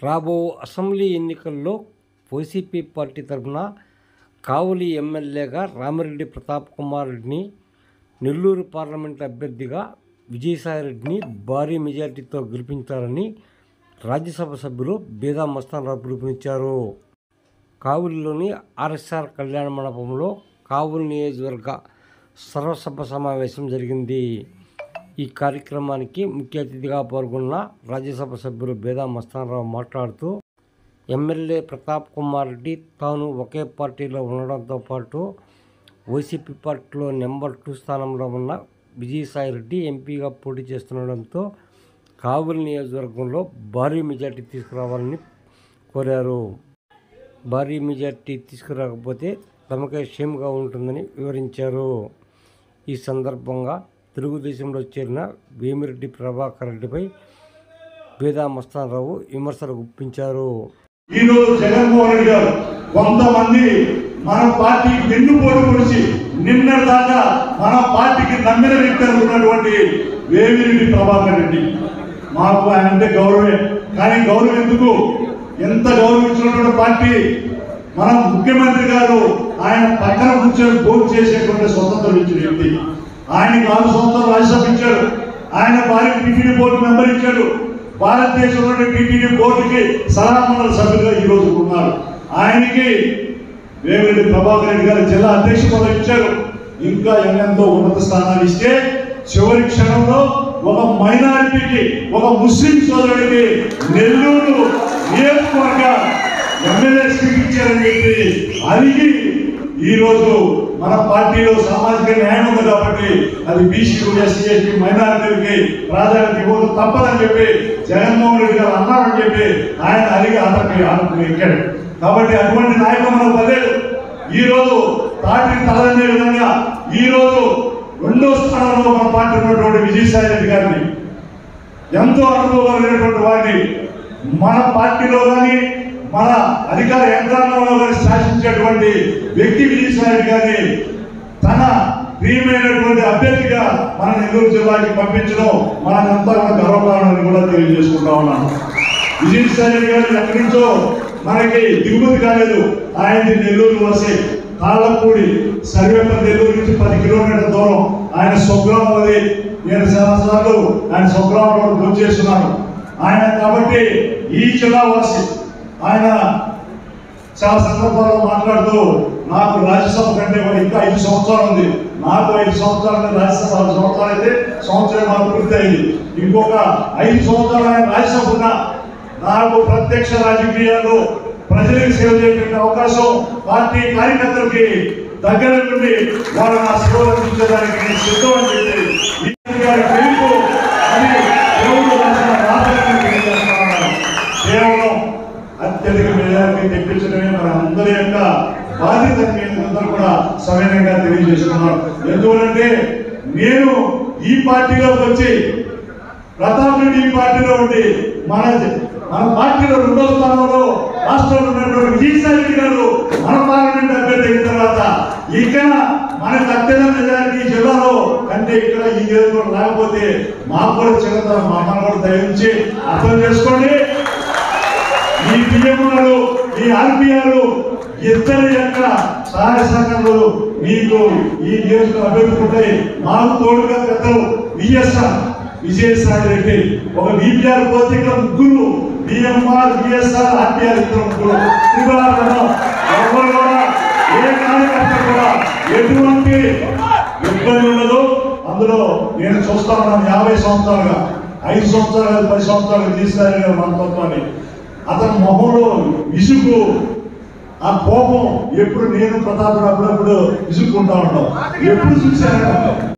రాబో అసెంబ్లీ ఎన్నికల్లో YCP party తరఫున కావలి ఎమ్మెల్యేగా రామిరెడ్డి ప్రతాప్ కుమార్ రెడ్డిని నెల్లూరు పార్లమెంట్ అభ్యర్థిగా విజయసాయిరెడ్డిని భారీ మెజార్టీతో గెలిపించాలని రాజ్యసభ సభ్యులు బీదా మస్తానరావు పిలుపునిచ్చారు కావులిలోని ఆర్ఎస్ఆర్ కళ్యాణ మండపంలో కావులి నియోజకవర్గ సర్వసభ సమావేశం జరిగింది ఈ కార్యక్రమానికి ముఖ్య అతిథిగా పాల్గొన్న రాజ్యసభ సభ్యులు బేదా మస్తానరావు మాట్లాడుతూ ఎమ్మెల్యే ప్రతాప్ కుమార్ రెడ్డి తాను ఒకే పార్టీలో ఉండడంతో పాటు వైసీపీ పార్టీలో నెంబర్ టూ స్థానంలో ఉన్న విజయసాయిరెడ్డి ఎంపీగా పోటీ చేస్తుండడంతో కావులి నియోజకవర్గంలో భారీ మెజార్టీ తీసుకురావాలని కోరారు భారీ మెజార్టీ తీసుకురాకపోతే తమకే క్షేమగా ఉంటుందని వివరించారు ఈ సందర్భంగా తెలుగుదేశంలో చేరిన వేమిరెడ్డి ప్రభాకర్ రెడ్డిపై బేదా మస్తానరావు విమర్శలు గుప్పించారు ఈ రోజు జగన్మోహన్ రెడ్డి గారు కొంతమంది మన పార్టీకి వెన్నుపోటు పొడిచి నిన్న దాకా మన పార్టీకి నమ్మిన వ్యక్తి అనుకున్నటువంటి వేమిరెడ్డి ప్రభాకర్ రెడ్డి మాకు ఆయన అంటే గౌరవమే కానీ గౌరవం ఎందుకు ఎంత గౌరవించినటువంటి పార్టీ మన ముఖ్యమంత్రి గారు ఆయన పక్కన కూర్చొని భోజనం చేసేటువంటి స్వతంత్రం ఇచ్చిన వ్యక్తి ఆయనకి ఆరు సంవత్సరాలు రాజ్యసభ ఇచ్చాడు ఆయన భార్య టీటీడీ బోర్డు మెంబర్ ఇచ్చాడు భారతదేశంలోని టీటీడీ బోర్డుకి సలహా మండలి సభ్యులుగా ఈ రోజు ఉన్నారు ఆయనకి వేమిరెడ్డి ప్రభాకర్ రెడ్డి గారు జిల్లా అధ్యక్ష పదవి ఇచ్చారు ఇంకా ఎంతో ఉన్నత స్థానాలు ఇస్తే చివరి క్షణంలో ఒక మైనారిటీకి ఒక ముస్లిం సోదరుడికి నెల్లూరు నియోజకవర్గ ఎమ్మెల్యే సీట్ ఇచ్చారని చెప్పి అడిగి ఈ రోజు మన పార్టీలో సామాజిక న్యాయం ఉంది కాబట్టి అది బీసీలు ఎస్సీ ఎస్టీ మైనారిటీలకి ప్రాధాన్యత ఇవ్వదు తప్పదని చెప్పి జగన్మోహన్ రెడ్డి గారు అన్నారని చెప్పి ఆయన అడిగి అతనికి అతనికి ఎక్కాడు కాబట్టి అటువంటి నాయకులు మనకు పదేదు ఈ రోజు పార్టీని తలదన్నే విధంగా ఈ రోజు రెండో స్థానంలో మన పార్టీ ఉన్నటువంటి విజయసాయి రెడ్డి గారిని ఎంతో అనుభవం కలిగినటువంటి వారిని మన పార్టీలో కానీ మన అధికార యంత్రాంగంలో కానీ శాసించేటువంటి వ్యక్తి విజయసాయి గారిని తన ప్రియమైనటువంటి అభ్యర్థిగా మన నెల్లూరు జిల్లాకి పంపించడం మనకంతా కూడా గర్వకారణని కూడా తెలియజేసుకుంటా ఉన్నాను విజయసాయి గారు ఎక్కడి నుంచో మనకి దిగుమతి కాలేదు ఆయనది నెల్లూరు వలసే తాళ్ళపూడి సర్వేపల్లి నెల్లూరు నుంచి పది కిలోమీటర్ల దూరం ఆయన స్వగ్రామం అది నేను చాలా సార్లు ఆయన స్వగ్రామంలో పూజ చేస్తున్నాను ఆయన కాబట్టి ఈ జిల్లా వాసి ఆయన చాలా సందర్భాల్లో మాట్లాడుతూ నాకు రాజ్యసభ కంటే కూడా ఇంకా ఐదు సంవత్సరాలు ఉంది నాకు ఐదు సంవత్సరాలు రాజ్యసభ ఆరు సంవత్సరాలు అయితే సంవత్సరం మాకు పూర్తి అయింది ఇంకొక ఐదు సంవత్సరాలు ఆయన రాజ్యసభ ఉన్నా నాకు ప్రత్యక్ష రాజకీయాల్లో ప్రజలకు సేవ చేసే అవకాశం పార్టీ కార్యకర్తలకి దగ్గర నుండి వాళ్ళ నా సేవలు అందించడానికి నేను సిద్ధం అని చెప్పి ఈ గారి పిలుపు అది దేవుడు రాసిన రాతలను తెలియజేస్తా ఉన్నాను. కేవలం అత్యధిక మెజారిటీ తెప్పించడమే మన అందరి యొక్క బాధ్యత అందరూ కూడా సవినయంగా తెలియజేస్తున్నాను ఎందుకంటే నేను ఈ పార్టీలోకి వచ్చి ప్రతాప్ రెడ్డి ఈ పార్టీలో ఉండి మన మన పార్టీలో రెండో స్థానంలో రాష్ట్రంలో ఉన్నటువంటి విజయసాయి రెడ్డి గారు మన పార్లమెంట్ అభ్యర్థి అయిన తర్వాత ఇక్కడ మనకు అత్యధిక మెజారిటీ ఈ జిల్లాలో అంటే ఇక్కడ ఈ నియోజకవర్గం రాకపోతే మాకు కూడా చిన్నతనం మా మన కూడా దయించి అర్థం చేసుకోండి ఈ పిఎంలు ఈ ఆర్పిఆర్ ఇద్దరి యొక్క సహాయ సహకారాలు మీకు ఈ నియోజకవర్గం అభివృద్ధి ఉంటాయి మాకు తోడుగా పెద్దలు విఎస్ఆర్ విజయసాయి రెడ్డి ఒక విపిఆర్ పోతే ఇక్కడ ముగ్గురు బిఎంఆర్ విఎస్ఆర్ ఆర్పిఆర్ ఇద్దరు ముగ్గురు త్రిపురాలను ఎవరు కూడా ఏ కార్యకర్త కూడా ఎటువంటి ఇబ్బంది ఉండదు అందులో నేను చూస్తా ఉన్నాను యాభై సంవత్సరాలుగా ఐదు సంవత్సరాలు పది సంవత్సరాలు తీసారు మన తత్వాన్ని అతని మొహంలో విసుగు ఆ కోపం ఎప్పుడు నేను ప్రతాప్ అప్పుడప్పుడు విసుక్కుంటా ఉంటాం ఎప్పుడు చూశాను